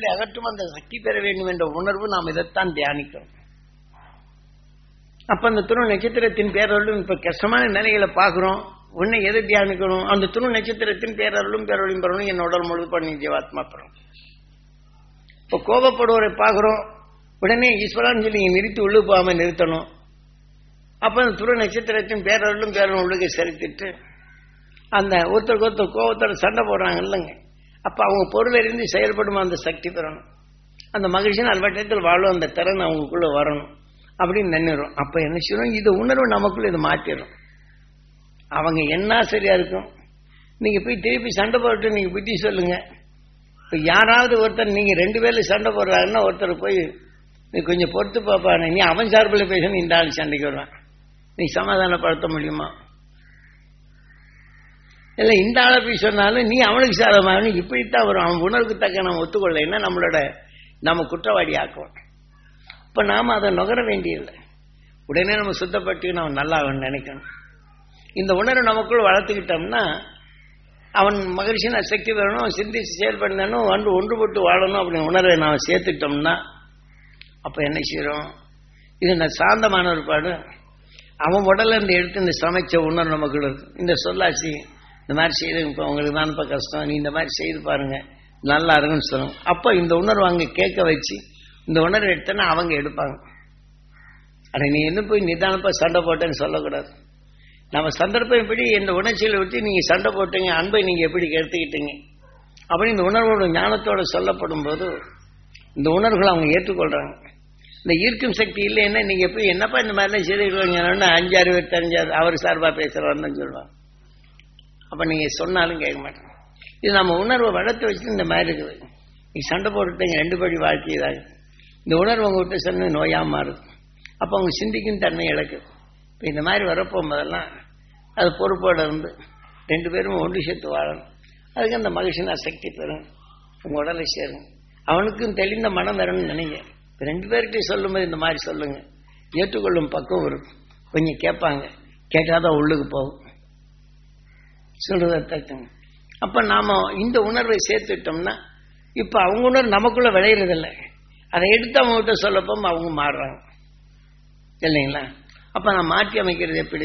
பொருளை அகற்றும் அந்த சக்தி பெற வேண்டும் என்ற உணர்வு நாம் இதைத்தான் தியானிக்கிறோம் அப்ப அந்த துணை நட்சத்திரத்தின் பேரருளும் இப்ப கஷ்டமான நிலைகளை பார்க்கிறோம் உன்னை எதை தியானிக்கணும் அந்த துணை நட்சத்திரத்தின் பேரருளும் பேரருளும் பெறணும் என் உடல் முழு பண்ணி ஜீவாத்மா பெறணும் இப்ப கோபப்படுவரை பார்க்கிறோம் உடனே ஈஸ்வரான்னு சொல்லி இங்க நிறுத்தி உள்ளு போகாம நிறுத்தணும் அப்ப அந்த துணை நட்சத்திரத்தின் பேரருளும் பேரருளும் உள்ளுக்கு செலுத்திட்டு அந்த ஒருத்தருக்கு ஒருத்தர் கோபத்தோட சண்டை போடுறாங்க இல்லைங்க அப்ப அவங்க பொருள் அறிந்து செயல்படும் அந்த சக்தி பெறணும் அந்த மகிழ்ச்சியின் அல்வட்டத்தில் வாழும் அந்த திறன் அவங்களுக்குள்ள வரணும் அப்படின்னு நின்னுரும் அப்ப என்ன செய்யணும் இது உணர்வு நமக்குள்ள இது மாற்றிடும் அவங்க என்ன சரியா இருக்கும் நீங்க போய் திருப்பி சண்டை போட்டு நீங்க புத்தி சொல்லுங்க இப்ப யாராவது ஒருத்தர் நீங்க ரெண்டு பேர்ல சண்டை போடுறாருன்னா ஒருத்தர் போய் நீ கொஞ்சம் பொறுத்து பாப்பா நீ அவன் சார்பில் பேசணும் இந்த ஆள் சண்டைக்கு வருவான் நீ சமாதானப்படுத்த முடியுமா இல்லை இந்த ஆளை போய் சொன்னாலும் நீ அவனுக்கு சாதமாக இப்படித்தான் வரும் அவன் உணர்வுக்கு தக்க நம்ம ஒத்துக்கொள்ளலைன்னா நம்மளோட நம்ம குற்றவாளி ஆக்குவோம் இப்போ நாம் அதை நுகர வேண்டியதில்லை உடனே நம்ம சுத்தப்பட்டு நம்ம நல்லா அவன் நினைக்கணும் இந்த உணர்வு நமக்குள் வளர்த்துக்கிட்டோம்னா அவன் மகிழ்ச்சியான சக்தி வரணும் அவன் சிந்திச்சு செயல்படணும் ஒன்று ஒன்றுபட்டு வாழணும் அப்படின்னு உணர்வை நாம் சேர்த்துட்டோம்னா அப்போ என்ன செய்கிறோம் இது நான் சாந்தமான ஒரு பாடு அவன் உடல்ல இருந்து எடுத்து இந்த சமைச்ச உணர்வு நமக்குள்ள இருக்கு இந்த சொல்லாச்சு இந்த மாதிரி செய்து இப்போ உங்களுக்கு தான் இப்போ கஷ்டம் நீ இந்த மாதிரி செய்து பாருங்க நல்லா இருக்குன்னு சொல்லணும் அப்போ இந்த உணர்வு அங்கே கேட்க வச்சு இந்த உணர்வு எடுத்தனா அவங்க எடுப்பாங்க அட நீ என்ன போய் நிதானப்பா சண்டை போட்டேன்னு சொல்லக்கூடாது நம்ம சந்தர்ப்பம் எப்படி இந்த உணர்ச்சியில் விட்டு நீங்க சண்டை போட்டீங்க அன்பை நீங்க எப்படி எடுத்துக்கிட்டீங்க அப்படி இந்த உணர்வோட ஞானத்தோட சொல்லப்படும் போது இந்த உணர்வுகளை அவங்க ஏற்றுக்கொள்றாங்க இந்த ஈர்க்கும் சக்தி இல்லைன்னா நீங்க போய் என்னப்பா இந்த மாதிரிலாம் செய்திருக்கீங்கன்னா அஞ்சாறு பேர் தெரிஞ்சாது அவர் சார்பா பேசுறாருன்னு சொல்லுவாங்க அப்ப நீங்க சொன்னாலும் கேட்க மாட்டாங்க இது நம்ம உணர்வை வளர்த்து வச்சு இந்த மாதிரி இருக்குது நீ சண்டை போட்டுட்டீங்க ரெண்டு படி வாழ்க்கை இதாக இந்த உணர்வு உங்ககிட்ட சொன்ன நோயா மாறுது அப்போ அவங்க சிந்திக்கும் தன்மை இழக்குது இப்போ இந்த மாதிரி வரப்போ முதல்லாம் அது பொறுப்போடு இருந்து ரெண்டு பேரும் ஒன்று சேர்த்து வாழணும் அதுக்கு அந்த மகிழ்ச்சினா சக்தி பெறும் உங்க உடலை சேருங்க அவனுக்கும் தெளிந்த மனம் வரணும்னு நினைங்க இப்ப ரெண்டு பேர்கிட்ட சொல்லும்போது இந்த மாதிரி சொல்லுங்க ஏற்றுக்கொள்ளும் பக்கம் இருக்கும் கொஞ்சம் கேட்பாங்க கேட்காதான் உள்ளுக்கு போகும் சொல்றத தட்டுங்க அப்ப நாம இந்த உணர்வை சேர்த்துட்டோம்னா இப்ப அவங்க உணர்வு நமக்குள்ள விளையிறதில்ல அதை எடுத்து அவங்க கிட்ட சொல்லப்போ அவங்க மாறுறாங்க இல்லைங்களா அப்ப நான் மாற்றி அமைக்கிறது எப்படி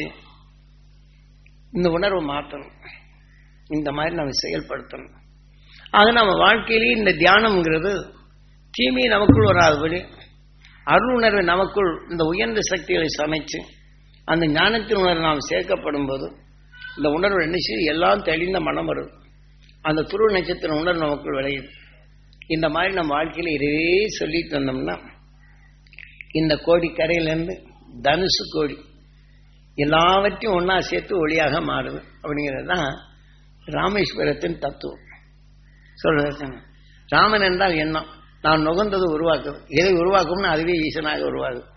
இந்த உணர்வை மாற்றணும் இந்த மாதிரி நம்ம செயல்படுத்தணும் ஆக நம்ம வாழ்க்கையிலேயே இந்த தியானம்ங்கிறது தீமை நமக்குள் வராதபடி அருள் உணர்வை நமக்குள் இந்த உயர்ந்த சக்திகளை சமைச்சு அந்த ஞானத்தின் உணர்வு நாம் சேர்க்கப்படும் போது இந்த உணர்வு என்ன செய்யும் எல்லாம் தெளிந்த மனம் வருது அந்த துருவ நட்சத்திர உணர்வு நமக்குள் விளையுது இந்த மாதிரி நம்ம வாழ்க்கையில இதுவே சொல்லிட்டு வந்தோம்னா இந்த கோடி கரையிலேருந்து தனுசு கோடி எல்லாவற்றையும் ஒன்றா சேர்த்து ஒளியாக மாறுது அப்படிங்கிறது தான் ராமேஸ்வரத்தின் தத்துவம் சொல்றது ராமன் என்றால் எண்ணம் நான் நுகர்ந்தது உருவாக்குது எதை உருவாக்கும்னா அதுவே ஈசனாக உருவாகுது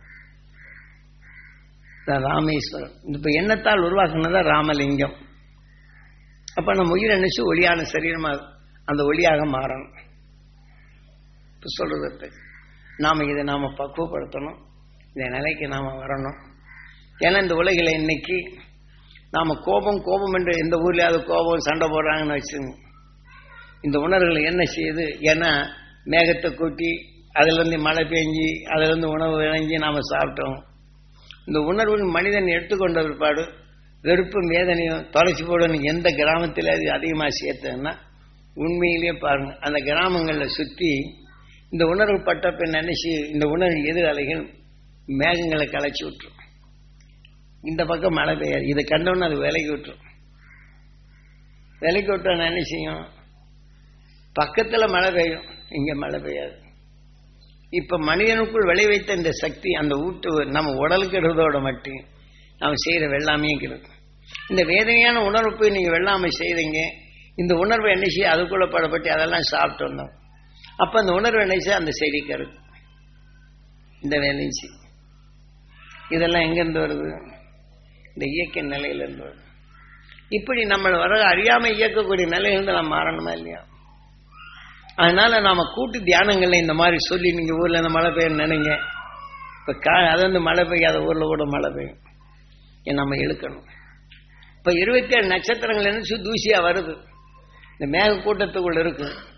ராமேஸ்வரம் இப்ப எண்ணத்தால் உருவாக்குனதா ராமலிங்கம் அப்ப நம்ம உயிர் நினைச்சு ஒளியான சரீரமா அந்த ஒளியாக மாறணும் இப்ப சொல்றது நாம இதை நாம பக்குவப்படுத்தணும் இந்த நிலைக்கு நாம வரணும் ஏன்னா இந்த உலகில இன்னைக்கு நாம கோபம் கோபம் என்று எந்த ஊர்லயாவது கோபம் சண்டை போடுறாங்கன்னு வச்சுங்க இந்த உணர்வுகளை என்ன செய்யுது ஏன்னா மேகத்தை கூட்டி அதுல இருந்து மழை பெஞ்சி அதுல இருந்து உணவு விளைஞ்சி நாம சாப்பிட்டோம் இந்த உணர்வு மனிதன் எடுத்துக்கொண்ட பிற்பாடு வெறுப்பும் வேதனையும் தொலைச்சி போடணும் எந்த கிராமத்தில் அது அதிகமாக சேர்த்ததுன்னா உண்மையிலேயே பாருங்க அந்த கிராமங்களில் சுற்றி இந்த உணர்வு பட்ட பின் நினைச்சு இந்த உணர்வு எதிராளிகள் மேகங்களை கலைச்சி விட்டுரும் இந்த பக்கம் மழை பெய்யாது இதை கண்டோன்னு அது விலைக்கு விட்டுரும் விலைக்கு விட்டோன்னு என்ன செய்யும் பக்கத்துல மழை பெய்யும் இங்க மழை பெய்யாது இப்ப மனிதனுக்குள் விளைவைத்த இந்த சக்தி அந்த ஊட்டு நம்ம உடலுக்கு இடுறதோட மட்டும் நாம் செய்யற வெள்ளாமையும் இருக்கிறது இந்த வேதனையான உணர்வு போய் நீங்க வெள்ளாமை செய்றீங்க இந்த உணர்வு என்ன செய்ய அதுக்குள்ள படப்பட்டு அதெல்லாம் சாப்பிட்டு வந்தோம் அப்ப அந்த உணர்வு என்ன செய்ய அந்த செடி கருக்கு இந்த வேலையும் செய் இதெல்லாம் எங்கிருந்து வருது இந்த இயக்க நிலையிலிருந்து வருது இப்படி நம்ம வர அறியாம இயக்கக்கூடிய நிலையிலிருந்து நம்ம மாறணுமா இல்லையா அதனால நாம கூட்டு தியானங்கள்ல இந்த மாதிரி சொல்லி நீங்க ஊர்ல இந்த மழை பெய்யும் நினைங்க இப்ப கா அது வந்து மழை பெய்யாத ஊர்ல கூட மழை பெய்யும் இதை நம்ம இழுக்கணும் இப்ப இருபத்தி ஏழு நட்சத்திரங்கள் நினைச்சு தூசியா வருது இந்த மேக கூட்டத்துக்குள்ள இருக்கு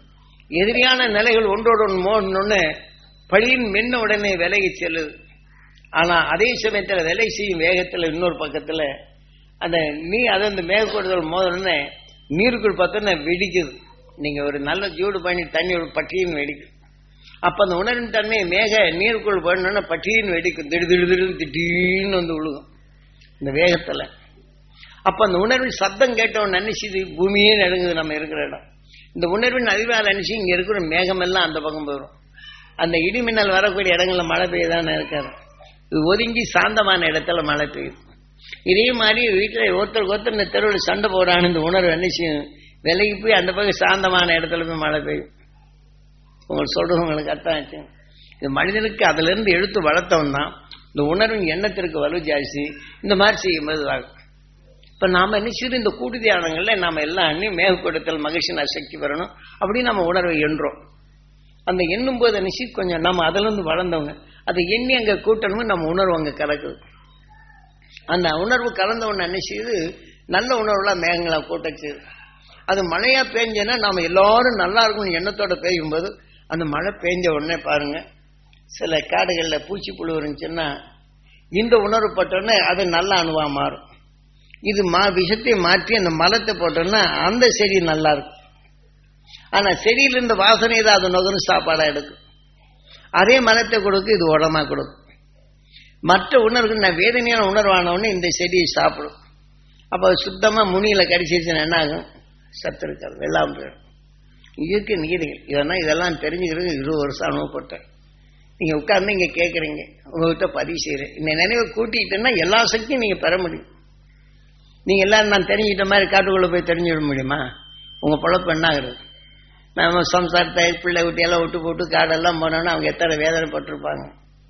எதிரியான நிலைகள் ஒன்றோடு ஒன்று மோதணுன்னு பழியின் மென்ன உடனே விலகி செல்லுது ஆனா அதே சமயத்துல வேலை செய்யும் வேகத்துல இன்னொரு பக்கத்துல அந்த நீ அது அந்த மேகக்கூடுதல் மோதணுன்னு நீருக்குள் பார்த்தோன்னா வெடிக்குது நீங்க ஒரு நல்ல ஜூடு பண்ணி தண்ணி ஒரு பட்டியின் வெடிக்கும் அப்ப அந்த உணர்வின் தன்மை மேக நீருக்குள் போடணும்னா பட்டியின் வெடிக்கும் திடு திடு திடு திடீர்னு வந்து விழுகும் இந்த வேகத்துல அப்ப அந்த உணர்வின் சத்தம் கேட்டவன் நினைச்சுது பூமியே நடுங்குது நம்ம இருக்கிற இடம் இந்த உணர்வின் அறிவால் நினைச்சு இங்க இருக்கிற மேகம் எல்லாம் அந்த பக்கம் போயிடும் அந்த இடி மின்னல் வரக்கூடிய இடங்கள்ல மழை பெய்யுதானே இருக்காது இது ஒதுங்கி சாந்தமான இடத்துல மழை பெய்யும் இதே மாதிரி வீட்டில் ஒருத்தருக்கு ஒருத்தர் இந்த தெருவில் சண்டை போடுறான்னு இந்த உணர்வு என்ன செய்யும் விலகி போய் அந்த பக்கம் சாந்தமான இடத்துல போய் மழை பெய்யும் உங்களுக்கு சொல்றது உங்களுக்கு அர்த்தம் ஆச்சு இது மனிதனுக்கு அதுல இருந்து எடுத்து வளர்த்தவன் தான் இந்த உணர்வின் எண்ணத்திற்கு வலு ஜாஸ்தி இந்த மாதிரி செய்யும்போது ஆகும் இப்ப நாம என்ன செய்து இந்த கூட்டு தியானங்கள்ல நாம எல்லாம் அண்ணி மேகக்கூடத்தில் மகிழ்ச்சி சக்தி பெறணும் அப்படின்னு நம்ம உணர்வை எண்றோம் அந்த எண்ணும் போது நினைச்சு கொஞ்சம் நம்ம அதுல இருந்து வளர்ந்தவங்க அதை எண்ணி அங்க கூட்டணும் நம்ம உணர்வு அங்க கலக்குது அந்த உணர்வு கலந்த ஒன்று என்ன செய்யுது நல்ல உணர்வுல மேகங்களா கூட்ட செய்யுது அது மழையா பெஞ்சனா நாம எல்லாரும் நல்லா இருக்கணும் எண்ணத்தோட பெய்யும்போது அந்த மழை பெஞ்ச உடனே பாருங்க சில காடுகள்ல பூச்சி புழு இருந்துச்சுன்னா இந்த உணர்வு பட்டோடனே அது நல்ல அணுவா மாறும் இது மா விஷத்தை மாற்றி அந்த மலத்தை போட்டோம்னா அந்த செடி நல்லா இருக்கும் ஆனா செடியில இருந்த வாசனை தான் அது நுகரும் சாப்பாடா எடுக்கும் அதே மலத்தை கொடுக்கும் இது உடமா கொடுக்கும் மற்ற உணர்வு நான் வேதனையான உணர்வானவொடனே இந்த செடியை சாப்பிடும் அப்போ அது சுத்தமா முனியில கடிச்சிருச்சுன்னா என்ன ஆகும் சத்து இருக்காது வெள்ளாம போயிடும் இயற்கை நீதிகள் இதெல்லாம் இதெல்லாம் தெரிஞ்சுக்கிறது இருபது வருஷம் அனுபவப்பட்டேன் நீங்க உட்கார்ந்து இங்க கேட்குறீங்க உங்ககிட்ட பதிவு செய்யறேன் இந்த நினைவை கூட்டிக்கிட்டேன்னா எல்லா சக்தியும் நீங்க பெற முடியும் நீங்க எல்லாரும் நான் தெரிஞ்சுக்கிட்ட மாதிரி காட்டுக்குள்ள போய் தெரிஞ்சுவிட முடியுமா உங்க பொழப்பு என்ன ஆகுறது நம்ம சம்சாரத்தை பிள்ளை குட்டி எல்லாம் விட்டு போட்டு காடெல்லாம் போனோன்னா அவங்க எத்தனை வேதனை பட்டிருப்பாங்க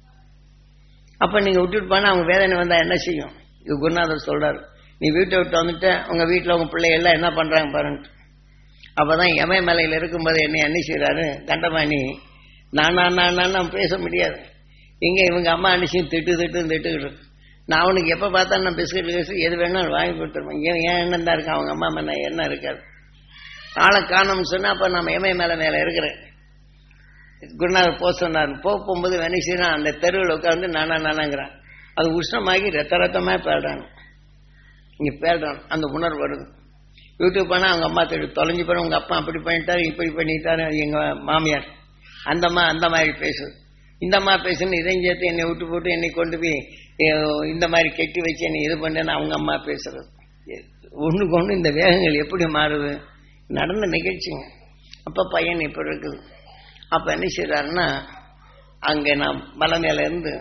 அப்ப நீங்க விட்டுட்டு போனா அவங்க வேதனை வந்தா என்ன செய்யும் இது குருநாதர் சொல்றாரு நீ வீட்டை விட்டு வந்துட்டு உங்க வீட்டுல உங்க பிள்ளை எல்லாம் என்ன பண்றாங்க பாருன்ட்டு அப்பதான் எமயமலையில இருக்கும்போது என்ன என்ன செய்யறாரு கண்டமாணி நான் நான் நான் நான் நான் பேச முடியாது எங்க இவங்க அம்மா அனுச்சியும் திட்டு திட்டுன்னு திட்டுக்கிட்டு இருக்கு. நான் அவனுக்கு எப்ப பார்த்தா நான் பிஸ்கட் கேசு எது வேணாலும் வாங்கி கொடுத்துருப்பேன் ஏன் ஏன் எண்ணம் தான் இருக்கு அவங்க அம்மா மேல என்ன இருக்காது ஆளை காணோம்னு சொன்னா அப்ப நம்ம எமய மேல மேல இருக்கிறேன் குருநாதர் போக சொன்னார் போக போகும்போது வெனிசினா அந்த தெருவில் உட்காந்து நானா நானாங்கிறான் அது உஷ்ணமாகி ரத்த ரத்தமா பேடுறாங்க இங்க பேடுறான் அந்த உணர்வு வருது யூடியூப் பண்ணா அவங்க அம்மா தேடி தொலைஞ்சு போன உங்க அப்பா அப்படி பண்ணிட்டாரு இப்படி பண்ணிட்டாரு எங்க மாமியார் அந்த அம்மா அந்த மாதிரி பேசுது இந்த அம்மா பேசுன்னு இதையும் சேர்த்து என்னை விட்டு போட்டு என்னை கொண்டு போய் அஹ், இந்த மாதிரி கெட்டி வச்சு என்னை இது பண்ணேன்னு அவங்க அம்மா பேசுறது ஒண்ணுக்கு ஒண்ணு இந்த வேகங்கள் எப்படி மாறுது நடந்த நிகழ்ச்சிங்க அப்ப பையன் இப்ப இருக்குது அப்ப என்ன செய்யறாருன்னா அங்க நான் மலை மேல இருந்து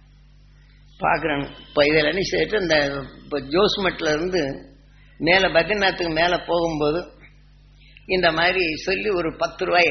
பாக்குறேன் இப்ப இதில் என்ன செய்யிட்டு இந்த இப்போ ஜோஸ்மட்ல இருந்து மேல பத்ரிநாத்துக்கு மேல போகும்போது இந்த மாதிரி சொல்லி ஒரு பத்து ரூபாய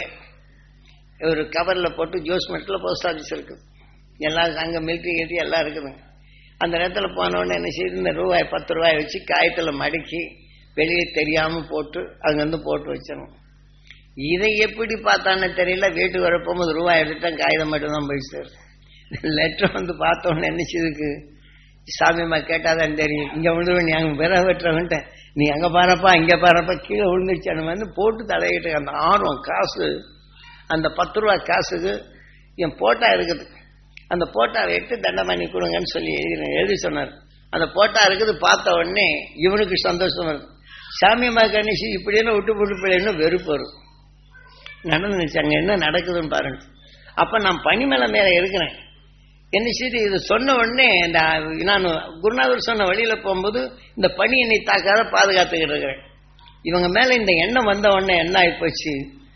ஒரு கவர்ல போட்டு ஜோஸ்மெண்ட்ல போஸ்ட் ஆஃபீஸ் இருக்குது எல்லாம் அங்க மிலிட்ரி கட்டி எல்லாம் இருக்குதுங்க அந்த நேரத்துல போன உடனே என்ன செய்யுது இந்த ரூபாய் பத்து ரூபாய் வச்சு காயத்துல மடக்கி வெளியே தெரியாம போட்டு அங்கிருந்து போட்டு வச்சிடணும் இதை எப்படி பார்த்தான்னு தெரியல வீட்டுக்கு வர போகும்போது ரூபாய் எடுத்துட்டேன் காகிதம் மட்டும் தான் போய் சேரும் லெட்டர் வந்து பார்த்த உடனே என்ன செய்யுதுக்கு சாமியம்மா கேட்டாதான் தெரியும் இங்க விழுந்து நீ அங்க விர வெட்டுறவன்ட்டேன் நீ அங்க பாருப்பா இங்க பாருப்பா கீழே விழுந்துச்சு அந்த வந்து போட்டு தலையிட்டு அந்த ஆர்வம் காசு அந்த பத்து ரூபா காசுக்கு என் போட்டா இருக்குது அந்த போட்டாவை எடுத்து தண்டமணி கொடுங்கன்னு சொல்லி எழுதி எழுதி சொன்னார் அந்த போட்டா இருக்குது பார்த்த உடனே இவனுக்கு சந்தோஷம் வருது சாமியம்மா கணேஷ் இப்படியெல்லாம் விட்டு போட்டு போயிடணும் வெறுப்பு வரும் நடந்துச்சு அங்க என்ன நடக்குதுன்னு பாருங்க அப்ப நான் பனிமலை மேல இருக்கிறேன் என்ன செய்து இது சொன்ன உடனே இந்த நான் குருநாதர் சொன்ன வழியில போகும்போது இந்த பனி என்னை தாக்காத பாதுகாத்துக்கிட்டு இருக்கிறேன் இவங்க மேல இந்த எண்ணம் வந்த உடனே என்ன ஆயிப்போச்சு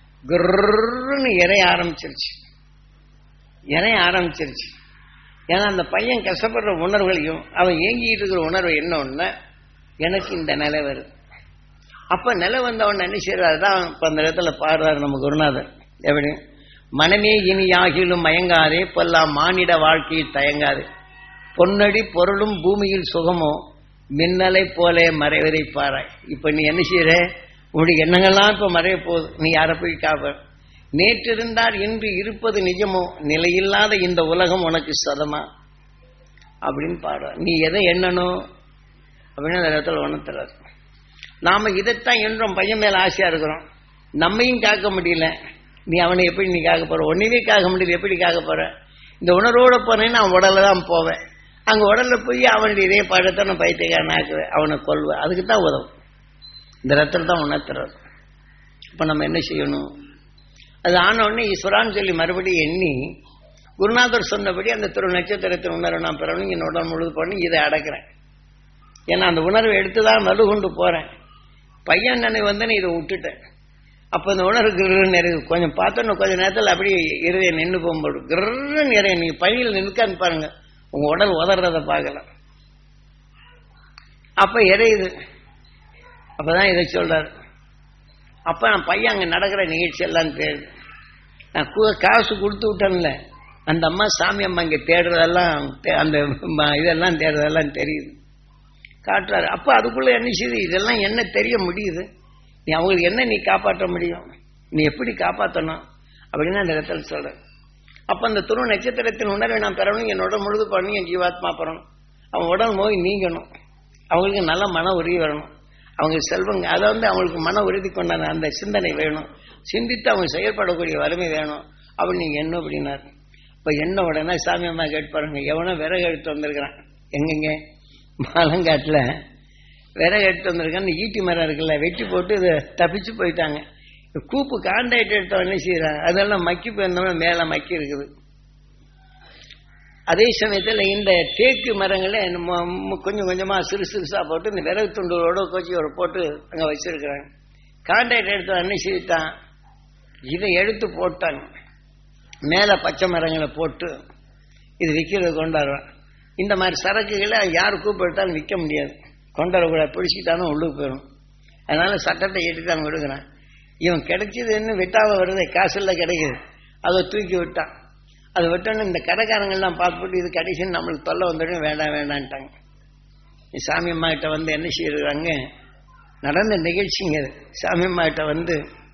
குர்ன்னு இறைய ஆரம்பிச்சிருச்சு இறைய ஆரம்பிச்சிருச்சு ஏன்னா அந்த பையன் கஷ்டப்படுற உணர்வுகளையும் அவன் ஏங்கிட்டு இருக்கிற உணர்வு என்ன ஒண்ணு எனக்கு இந்த நிலை வருது அப்ப நிலை வந்த உடனே என்ன செய்யறாரு தான் இப்ப அந்த இடத்துல பாடுறாரு நம்ம குருநாதர் எப்படி மனமே இனியாகிலும் மயங்காதே பொல்லாம் மானிட வாழ்க்கையில் தயங்காதே பொன்னடி பொருளும் பூமியில் சுகமோ மின்னலை போல மறைவதை பாராய் இப்ப நீ என்ன செய்யற உன்னுடைய எண்ணங்கள்லாம் இப்ப மறைய போகுது நீ யாரை போய் காப்ப நேற்று இருந்தால் இன்று இருப்பது நிஜமோ நிலையில்லாத இந்த உலகம் உனக்கு சதமா அப்படின்னு பாடுற நீ எதை எண்ணணும் அப்படின்னு அந்த இடத்துல உணர்த்துறாரு நாம இதைத்தான் என்றும் பையன் மேல ஆசையா இருக்கிறோம் நம்மையும் காக்க முடியல நீ அவனை எப்படி நீ காக்க போற ஒன்னுமே காக்க முடியாது எப்படி காக்க போற இந்த உணர்வோட போனேன்னா அவன் உடல்ல தான் போவேன் அங்க உடல்ல போய் அவனுடைய இதே பழத்தை நான் பைத்தியக்காரன் ஆக்குவேன் அவனை கொல்வேன் அதுக்கு தான் உதவும் இந்த ரத்தம் தான் உணர்த்துறது இப்ப நம்ம என்ன செய்யணும் அது ஆன உடனே ஈஸ்வரான்னு சொல்லி மறுபடியும் எண்ணி குருநாதர் சொன்னபடி அந்த திரு நட்சத்திரத்தின் உணர்வை நான் பெறணும் என் உடல் முழுது பண்ணி இதை அடக்கிறேன் ஏன்னா அந்த உணர்வை எடுத்து தான் மறு கொண்டு போறேன் பையன் நினைவு வந்து இதை விட்டுட்டேன் அப்போ இந்த உணர்வு கிருன்னு இருக்கு கொஞ்சம் பார்த்தோன்னு கொஞ்ச நேரத்தில் அப்படியே இருதய நின்று போகும்போது கிருன்னு இறைய நீங்க பணியில் நிற்கான்னு பாருங்க உங்க உடல் உதறத பார்க்கலாம் அப்ப இறையுது அப்பதான் இதை சொல்றாரு அப்ப நான் பையன் அங்க நடக்கிற நிகழ்ச்சி எல்லாம் தேடுது நான் கு- காசு கொடுத்து விட்டேன்ல அந்த அம்மா சாமி அம்மா இங்க தேடுறதெல்லாம் தே- அந்த ம- இதெல்லாம் தேடுறதெல்லாம் தெரியுது காட்டுறாரு அப்ப அதுக்குள்ள என்ன செய்யுது இதெல்லாம் என்ன தெரிய முடியுது நீ அவங்களுக்கு என்ன நீ காப்பாற்ற முடியும் நீ எப்படி காப்பாற்றணும் அப்படின்னு அந்த இடத்துல சொல்ற அப்ப அந்த துருவ நட்சத்திரத்தின் உணர்வை நான் பெறணும் என்னோட முழுது பண்ணி என் ஜீவாத்மா பெறணும் அவன் உடல் நோய் நீங்கணும் அவங்களுக்கு நல்ல மன உறுதி வரணும் அவங்க செல்வங்க அதை வந்து அவங்களுக்கு மன உறுதி கொண்டான அந்த சிந்தனை வேணும் சிந்தித்து அவங்க செயல்படக்கூடிய வலிமை வேணும் அப்படி நீங்க என்ன அப்படின்னாரு இப்ப என்ன உடனே சாமி அம்மா கேட்டு பாருங்க எவனோ விறகு எடுத்து வந்திருக்கிறான் எங்கெங்க மலங்காட்டுல விறகு எடுத்து வந்திருக்கான்னு ஈட்டி மரம் இருக்குல்ல வெட்டி போட்டு இதை தப்பிச்சு போயிட்டாங்க கூப்பு காண்டாக்ட் எடுத்த என்ன செய்யறாங்க அதெல்லாம் மக்கி போயிருந்தோம்னா மேல மக்கி இருக்குது அதே சமயத்துல இந்த தேக்கு மரங்களை ம- ம- கொஞ்சம் கொஞ்சமா சிறு சிறுசா போட்டு இந்த விறகு துண்டுகளோட கோச்சியோட போட்டு அங்க வச்சிருக்கிறாங்க காண்டாக்ட் எடுத்து என்ன செய்தான் இதை எடுத்து போட்டாங்க மேல பச்சை மரங்களை போட்டு இது விற்கிறது கொண்டாடுறான் இந்த மாதிரி சரக்குகளை யார் கூப்பிட்டாலும் விற்க முடியாது கொண்டாடக்கூடாது பிடிச்சிட்டாலும் உள்ளுக்கு போயிடும் அதனால சட்டத்தை எடுத்து அங்க விடுக்கிறான் இவன் கிடைச்சது என்ன வெட்டாம வருது காசுல கிடைக்குது அதை தூக்கி விட்டான் அதை விட்டோன்னு இந்த கடைக்காரங்கெல்லாம் பார்த்துட்டு இது கடைசின்னு நம்மளுக்கு தொல்லை வந்துடும் வேண்டாம் வேண்டான்ட்டாங்க சாமி அம்மா கிட்ட வந்து என்ன செய்யறாங்க நடந்த நிகழ்ச்சிங்க இது. சாமி அம்மா கிட்ட வந்து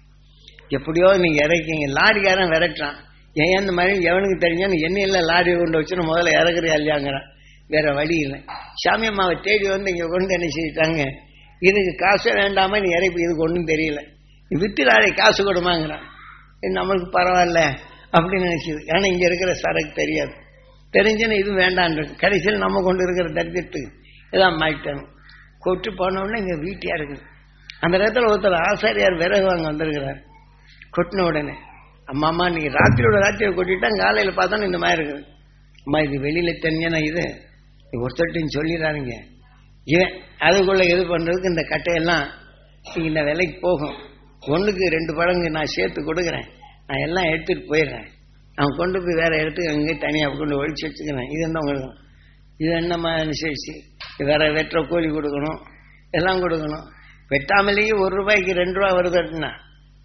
எப்படியோ நீங்க இறக்கீங்க லாரிக்காரன் விரட்டுறான் ஏன் இந்த மாதிரி எவனுக்கு தெரிஞ்சான்னு என்ன இல்லை லாரி கொண்டு வச்சுன்னு முதல்ல இறக்குறியா இல்லையாங்கிறான் வேற வழி இல்லை சாமி அம்மாவை தேடி வந்து இங்க கொண்டு என்ன செய்யிட்டாங்க இதுக்கு காசு வேண்டாம நீ இறப்பி இதுக்கு ஒன்றும் தெரியல நீ விட்டு லாரி காசு கொடுமாங்கிறான் இது நம்மளுக்கு பரவாயில்ல அப்படின்னு நினைச்சது ஏன்னா இங்க இருக்கிற சரக்கு தெரியாது தெரிஞ்சுன்னு இது வேண்டான்றது கடைசியில் நம்ம கொண்டு இருக்கிற தரித்திரத்துக்கு இதான் மாயிட்டணும் கொட்டு போன உடனே இங்க வீட்டியா இருக்குது அந்த இடத்துல ஒருத்தர் ஆசாரியார் விறகு வாங்க வந்திருக்கிறார் கொட்டின உடனே அம்மா அம்மா நீ ராத்திரியோட ராத்திரியை கொட்டிட்டா காலையில பார்த்தா இந்த மாதிரி இருக்குது அம்மா இது வெளியில தெரிஞ்சனா இது இது ஒருத்தட்டையும் சொல்லிடுறாருங்க ஏன் அதுக்குள்ள இது பண்றதுக்கு இந்த கட்டையெல்லாம் இந்த விலைக்கு போகும் ஒண்ணுக்கு ரெண்டு பழங்கு நான் சேர்த்து கொடுக்குறேன் நான் எல்லாம் எடுத்துட்டு போயிடுறேன் நான் கொண்டு போய் வேற இடத்துக்கு அங்கே தனியா கொண்டு ஒழிச்சு வச்சுக்கிறேன் இது என்ன உங்களுக்கு இது என்னம்மா அனுசரிச்சு இது வேற வெட்டுற கூலி கொடுக்கணும் எல்லாம் கொடுக்கணும் வெட்டாமலேயே ஒரு ரூபாய்க்கு ரெண்டு ரூபா வருது அப்படின்னா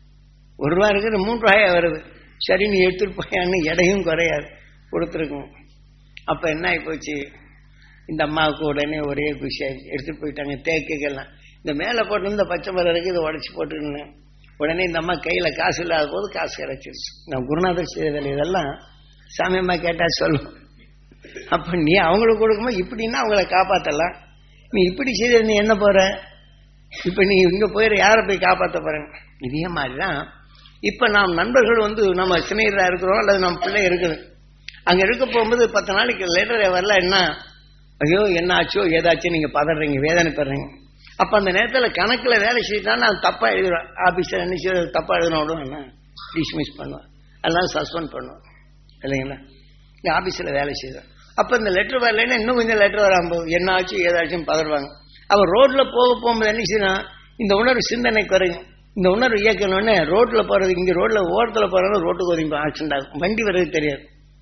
ஒரு ரூபா இருக்குது மூணு ரூபாயா வருது சரி நீ எடுத்துட்டு போயான்னு எடையும் குறையாது கொடுத்துருக்கோம் அப்ப என்ன ஆகி போச்சு இந்த அம்மாவுக்கு உடனே ஒரே குஷி ஆயிடுச்சு எடுத்துட்டு போயிட்டாங்க தேக்குக்கெல்லாம் இந்த மேலே போட்டிருந்த பச்சை மரம் இருக்கு இதை உடச்சி போட்டுருந்தேன் உடனே இந்த அம்மா கையில காசு இல்லாத போது காசு கிடைச்சிருச்சு நான் குருநாதர் செய்ததில் இதெல்லாம் சாமி அம்மா கேட்டா சொல்லும் அப்ப நீ அவங்களுக்கு கொடுக்கும்போது இப்படின்னா அவங்கள காப்பாத்தலாம் நீ இப்படி செய்த நீ என்ன போற இப்ப நீ இங்க போயிட யாரை போய் காப்பாத்த போறேன் இதே மாதிரிதான் இப்ப நாம் நண்பர்கள் வந்து நம்ம சினையரா இருக்கிறோம் அல்லது நம்ம பிள்ளை இருக்குது அங்க இருக்க போகும்போது பத்து நாளைக்கு லேட்டர் வரல என்ன ஐயோ என்ன ஆச்சோ ஏதாச்சும் நீங்க பதறீங்க வேதனைப்படுறீங்க அப்ப அந்த நேரத்துல கணக்குல வேலை செய்யிட்டா நான் தப்பா எழுதுறேன் ஆபீசர் என்ன செய்ய தப்பா எழுதினோடும் என்ன டிஸ்மிஸ் பண்ணுவேன் அதெல்லாம் சஸ்பெண்ட் பண்ணுவேன் இல்லைங்களா இந்த ஆபீஸ்ல வேலை செய்வேன் அப்ப இந்த லெட்டர் வரலைன்னா இன்னும் கொஞ்சம் லெட்டர் வராம போகுது என்ன ஆச்சு ஏதாச்சும் பதறுவாங்க அவன் ரோட்ல போக போகும்போது என்ன செய்யணும் இந்த உணர்வு சிந்தனை குறையும் இந்த உணர்வு இயக்கணும்னு ரோட்ல போறது இங்க ரோட்ல ஓரத்துல போறவங்க ரோட்டுக்கு ஒதுங்கி ஆக்சிடென்ட் ஆகும் வண்டி வர்றது தெரியாது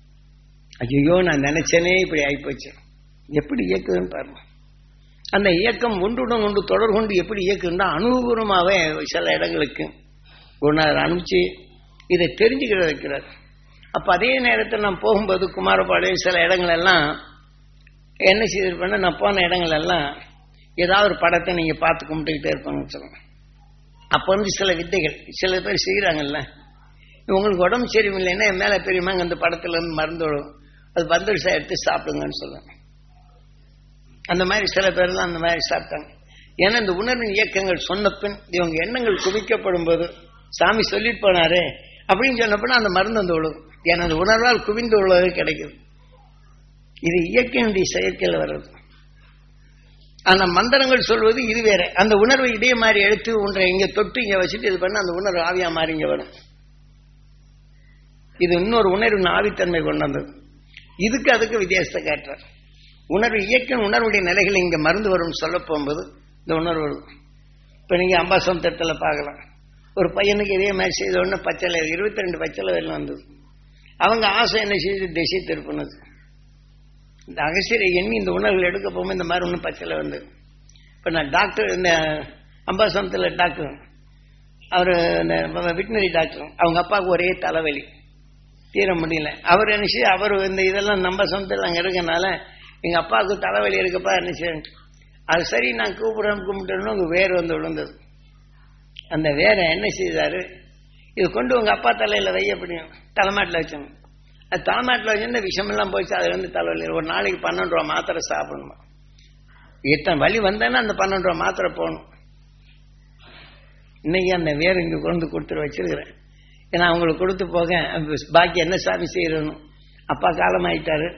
ஐயோ நான் நினைச்சேனே இப்படி ஆயிப்போச்சு எப்படி இயக்குதுன்னு பாருங்க அந்த இயக்கம் ஒன்றுடன் ஒன்று தொடர் கொண்டு எப்படி இயக்குதுன்னா அனுபவமாவே சில இடங்களுக்கு குருநாதர் அனுப்பிச்சு இதை தெரிஞ்சுக்கிற வைக்கிறார் அப்ப அதே நேரத்தில் நான் போகும்போது குமாரபாளையம் சில இடங்கள் எல்லாம் என்ன செய்திருப்பேன்னா நான் போன இடங்கள் எல்லாம் ஏதாவது ஒரு படத்தை நீங்க பார்த்து கும்பிட்டுக்கிட்டே இருப்பாங்கன்னு சொல்லுங்க அப்ப வந்து சில வித்தைகள் சில பேர் செய்யறாங்கல்ல உங்களுக்கு உடம்பு சரியில்லைன்னா என் மேல பெரியமாங்க அந்த படத்துல இருந்து மருந்து விடும் அது பந்தரிசா எடுத்து சாப்பிடுங்கன்னு சொல்லுவாங்க அந்த மாதிரி சில பேர்லாம் அந்த மாதிரி சாப்பிட்டாங்க ஏன்னா இந்த உணர்வின் இயக்கங்கள் சொன்ன பின் இவங்க எண்ணங்கள் குவிக்கப்படும் போது சாமி சொல்லிட்டு போனாரே அப்படின்னு சொன்னப்ப அந்த மருந்து வந்து விழுகும் எனது உணர்வால் குவிந்து உள்ளது கிடைக்குது இது இயற்கையினுடைய செயற்கையில் வர்றது அந்த மந்திரங்கள் சொல்வது இது வேற அந்த உணர்வை இதே மாதிரி எடுத்து ஒன்றை இங்க தொட்டு இங்க வச்சுட்டு இது பண்ண அந்த உணர்வு ஆவியா மாறி இங்க வரும் இது இன்னொரு உணர்வு ஆவித்தன்மை கொண்டு வந்தது இதுக்கு அதுக்கு வித்தியாசத்தை காட்டுறார் உணர்வு இயக்க உணர்வுடைய நிலைகள் இங்க மருந்து வரும் சொல்ல போகும்போது இந்த உணர்வு வரும் இப்ப நீங்க அம்பாசம் திட்டத்தில் பார்க்கலாம் ஒரு பையனுக்கு இதே மாதிரி செய்த உடனே பச்சளை இருபத்தி ரெண்டு பச்சளை வெள்ளம் வந்தது அவங்க ஆசை என்ன செய்து திசை திருப்பினது இந்த அகசியரை எண்ணி இந்த உணர்வுகள் எடுக்க போகும்போது இந்த மாதிரி ஒன்றும் பச்சளை வந்தது இப்போ நான் டாக்டர் இந்த அம்பாசனத்தில் டாக்டர் அவர் இந்த வெட்டினரி டாக்டர் அவங்க அப்பாவுக்கு ஒரே தலைவலி தீர முடியல அவர் என்ன செய்ய அவர் இந்த இதெல்லாம் நம்ம சொந்தத்தில் அங்கே இருக்கனால எங்கள் அப்பாவுக்கு தலைவலி இருக்கப்பா என்ன செய்ய அது சரி நான் கூப்பிடுறேன் கும்பிட்டேன்னு உங்கள் வேர் வந்து விழுந்தது அந்த வேரை என்ன செய்தாரு இது கொண்டு உங்க அப்பா தலையில வை அப்படியும் தலைமாட்டில் வச்சோம் அது தலைமாட்டில் வச்சிருந்தா விஷமெல்லாம் போச்சு அதுல இருந்து தலைவலி ஒரு நாளைக்கு பன்னெண்டு ரூபா மாத்திரை சாப்பிடணுமா எத்தனை வலி வந்தேன்னா அந்த பன்னெண்டு ரூபா மாத்திரை போகணும் இன்னைக்கு அந்த வேர் இங்க கொண்டு கொடுத்துட்டு வச்சிருக்கிறேன் ஏன்னா அவங்களுக்கு கொடுத்து போக பாக்கி என்ன சாமி செய்யறணும் அப்பா காலமாயிட்டாரு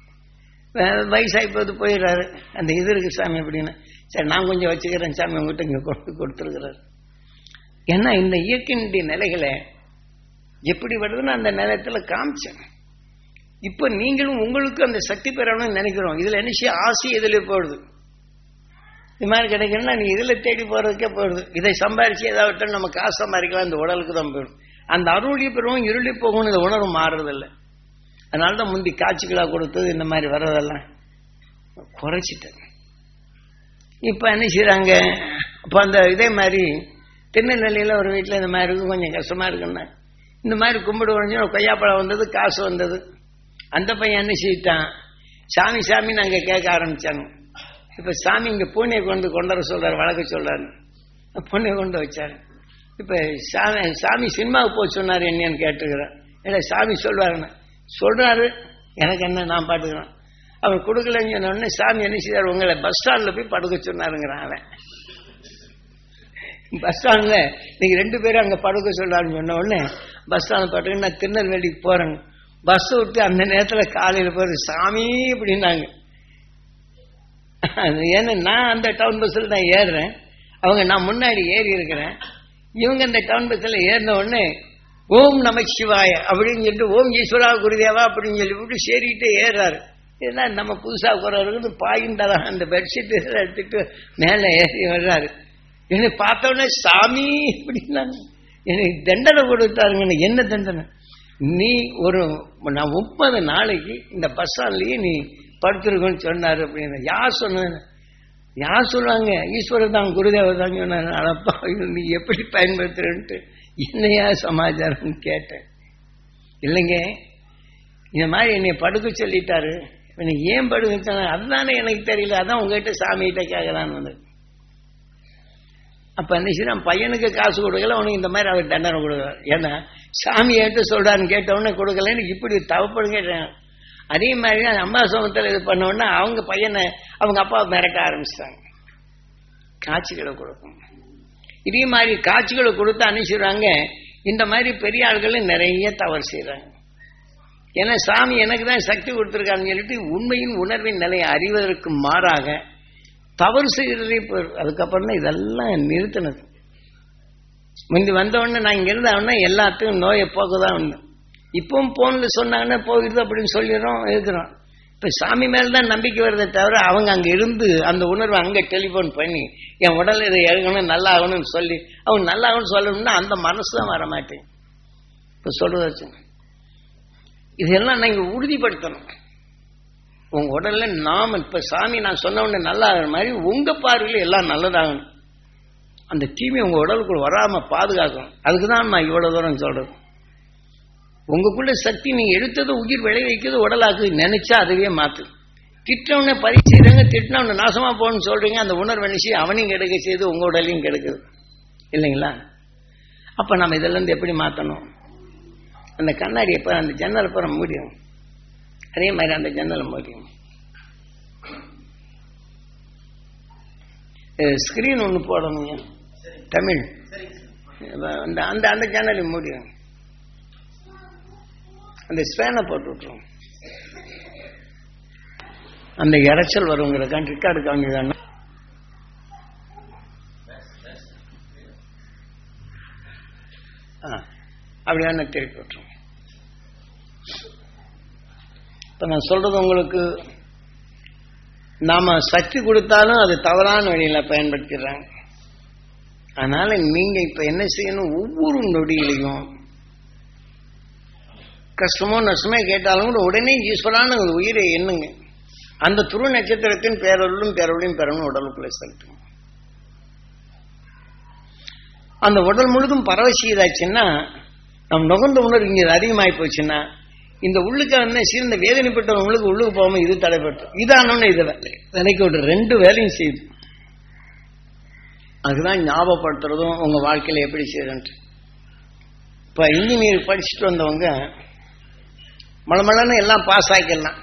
வயசாகி போது போயிடுறாரு அந்த இது இருக்கு சாமி அப்படின்னு சரி நான் கொஞ்சம் வச்சுக்கிறேன் சாமி உங்ககிட்ட இங்க கொண்டு கொடுத்துருக்கிறாரு ஏன்னா இந்த இயற்கையினுடைய நிலைகளை எப்படி வருதுன்னு அந்த நிலையத்துல காமிச்சேன் இப்ப நீங்களும் உங்களுக்கு அந்த சக்தி பெறணும்னு நினைக்கிறோம் இதுல என்ன செய்ய ஆசை எதுல போடுது இது மாதிரி கிடைக்கணும்னா நீ இதுல தேடி போறதுக்கே போயிடுது இதை சம்பாரிச்சு ஏதாவது நம்ம காசு சம்பாதிக்கலாம் இந்த உடலுக்கு தான் போயிடும் அந்த அருளி பெறுவோம் இருளி போகும் இந்த உணர்வு மாறுறதில்லை அதனால தான் முந்தி காட்சிகளாக கொடுத்தது இந்த மாதிரி வர்றதெல்லாம் குறைச்சிட்டேன் இப்ப என்ன செய்யறாங்க அப்ப அந்த இதே மாதிரி திருநெல்வேலியில் ஒரு வீட்டில் இந்த மாதிரி இருக்கும் கொஞ்சம் கஷ்டமா இருக்குன்னா இந்த மாதிரி கும்பிடு உடஞ்சி கொய்யாப்பழம் வந்தது காசு வந்தது அந்த பையன் என்ன செய்யிட்டான் சாமி சாமி நாங்கள் கேட்க ஆரம்பிச்சாங்க இப்போ சாமி இங்கே பூனையை கொண்டு கொண்டு வர சொல்றாரு வழக்க சொல்றாரு பூனையை கொண்டு வச்சாரு இப்போ சாமி சாமி சினிமாவுக்கு போக சொன்னார் என்னன்னு கேட்டுக்கிறேன் இல்லை சாமி சொல்வாருன்னு சொல்றாரு எனக்கு என்ன நான் பாட்டுக்கிறேன் அவர் கொடுக்கலன்னு சொன்ன உடனே சாமி என்ன செய்தார் உங்களை பஸ் ஸ்டாண்டில் போய் படுக்க சொன்னாருங்கிறான் அவன் பஸ் ஸ்டாண்ட்ல நீங்க ரெண்டு பேரும் அங்க படுக்க சொல்லான்னு சொன்ன உடனே பஸ் ஸ்டாண்ட் படுக்க நான் திருநெல்வேலிக்கு போறேங்க பஸ் விட்டு அந்த நேரத்துல காலையில போறது சாமி அப்படின்னாங்க ஏன்னா நான் அந்த டவுன் பஸ்ல தான் ஏறுறேன் அவங்க நான் முன்னாடி ஏறி இருக்கிறேன் இவங்க அந்த டவுன் பஸ்ல ஏறின உடனே ஓம் நம சிவாய அப்படின்னு சொல்லிட்டு ஓம் ஈஸ்வரா குருதேவா அப்படின்னு சொல்லி விட்டு சேரிக்கிட்டே ஏறாரு ஏன்னா நம்ம புதுசா போறவருக்கு பாயிண்டதான் அந்த பெட்ஷீட் எடுத்துட்டு மேலே ஏறி வர்றாரு என்னை பார்த்த உடனே சாமி அப்படின்னாங்க எனக்கு தண்டனை கொடுத்தாருங்க என்ன தண்டனை நீ ஒரு நான் முப்பது நாளைக்கு இந்த பஸ் ஸ்டாண்ட்லயே நீ படுத்திருக்கோன்னு சொன்னாரு அப்படின்னு யார் சொன்ன யார் சொல்லுவாங்க ஈஸ்வரர் தான் குருதேவர் தான் சொன்னாரு அடப்பா நீ எப்படி பயன்படுத்துறன்ட்டு என்னையா சமாச்சாரம் கேட்டேன் இல்லைங்க இந்த மாதிரி என்னை படுக்க சொல்லிட்டாரு எனக்கு ஏன் படுக்க சொன்ன அதுதானே எனக்கு தெரியல அதான் உங்ககிட்ட சாமிகிட்ட கேட்கலான்னு வந்து அப்ப என்ன செய்யறான் பையனுக்கு காசு கொடுக்கல உனக்கு இந்த மாதிரி அவர் தண்டனை கொடுக்குறாரு ஏன்னா சாமி ஏன்ட்டு சொல்றாருன்னு கேட்ட உடனே கொடுக்கலன்னு இப்படி தவப்படும் கேட்டேன் அதே மாதிரி அந்த அம்மா சோமத்தில் இது பண்ண உடனே அவங்க பையனை அவங்க அப்பாவை மிரட்ட ஆரம்பிச்சிட்டாங்க காட்சிகளை கொடுக்கும் இதே மாதிரி காட்சிகளை கொடுத்து அனுப்பிச்சிடுறாங்க இந்த மாதிரி பெரிய ஆள்களும் நிறைய தவறு செய்யறாங்க ஏன்னா சாமி எனக்கு தான் சக்தி கொடுத்துருக்கான்னு சொல்லிட்டு உண்மையின் உணர்வின் நிலையை அறிவதற்கு மாறாக தவறு செய்யறதே அதுக்கப்புறம் தான் இதெல்லாம் நிறுத்தினது முந்தி வந்த உடனே நான் இங்க இருந்த உடனே எல்லாத்துக்கும் நோயை போக்குதான் உண்டு இப்பவும் போன்ல சொன்னாங்கன்னா போயிடுது அப்படின்னு சொல்லிடுறோம் இருக்கிறோம் இப்ப சாமி மேலதான் நம்பிக்கை வருதே தவிர அவங்க அங்க இருந்து அந்த உணர்வை அங்க டெலிபோன் பண்ணி என் உடல் இதை எழுகணும் நல்லா ஆகணும்னு சொல்லி அவங்க நல்லா ஆகணும்னு சொல்லணும்னா அந்த மனசு தான் வர மாட்டேன் இப்ப சொல்றது வச்சு இதெல்லாம் நீங்க உறுதிப்படுத்தணும் உங்க உடல்ல நாம இப்ப சாமி நான் சொன்ன உடனே நல்லா ஆகிற மாதிரி உங்க பார்வையில எல்லாம் நல்லதாகணும் அந்த தீமை உங்க உடலுக்குள்ள வராம பாதுகாக்கணும் அதுக்கு தான் நான் இவ்வளவு தூரம் சொல்றது உங்களுக்குள்ள சக்தி நீங்க எடுத்தது உயிர் விளை வைக்கிறது உடலாக்கு நினைச்சா அதுவே மாத்து திட்டவன பதிவு செய்யறாங்க திட்டினவன நாசமா போகணும்னு சொல்றீங்க அந்த உணர்வு நினைச்சு அவனையும் கெடுக்க செய்து உங்க உடலையும் கெடுக்குது இல்லைங்களா அப்ப நம்ம இதுல இருந்து எப்படி மாத்தணும் அந்த கண்ணாடி எப்ப அந்த ஜன்னல் அப்புறம் மூடியும் அதே மாதிரி அந்த ஜன்னலை மூடியும் ஸ்கிரீன் ஒன்று போடணுங்க தமிழ் அந்த அந்த அந்த ஜன்னலை மூடியும் அந்த ஸ்பேனை போட்டு விட்டுரும் அந்த இறைச்சல் வருங்கிறக்கான் ரிக்கார்டு காமிதானா ஆ அப்படியான திருப்பி விட்டுரும் இப்ப நான் சொல்றது உங்களுக்கு நாம சக்தி கொடுத்தாலும் அது தவறான வழியில பயன்படுத்திடுறாங்க அதனால நீங்க இப்ப என்ன செய்யணும் ஒவ்வொரு நொடியிலையும் கஷ்டமோ நஷ்டமோ கேட்டாலும் கூட உடனே ஈஸ்வரான ஒரு உயிரை எண்ணுங்க அந்த துரு நட்சத்திரத்தின் பேரொருளும் பேரொருளையும் பெறணும் உடலுக்குள்ளே செலுத்தும் அந்த உடல் முழுதும் பரவசியதாச்சுன்னா நம் நுகர்ந்த உணர்வு இங்க அதிகமாகி போச்சுன்னா இந்த உள்ளுக்கு என்ன சீர்ந்த வேதனைப்பட்டவங்களுக்கு உள்ளுக்கு போகாம இது தடைப்பட்டு இதானோன்னு இது நினைக்க விட்டு ரெண்டு வேலையும் செய்யுது அதுதான் ஞாபகப்படுத்துறதும் உங்க வாழ்க்கையில எப்படி செய்யறன்ட்டு இப்ப இன்ஜினியர் படிச்சுட்டு வந்தவங்க மலமலன்னு எல்லாம் பாஸ் ஆக்கிடலாம்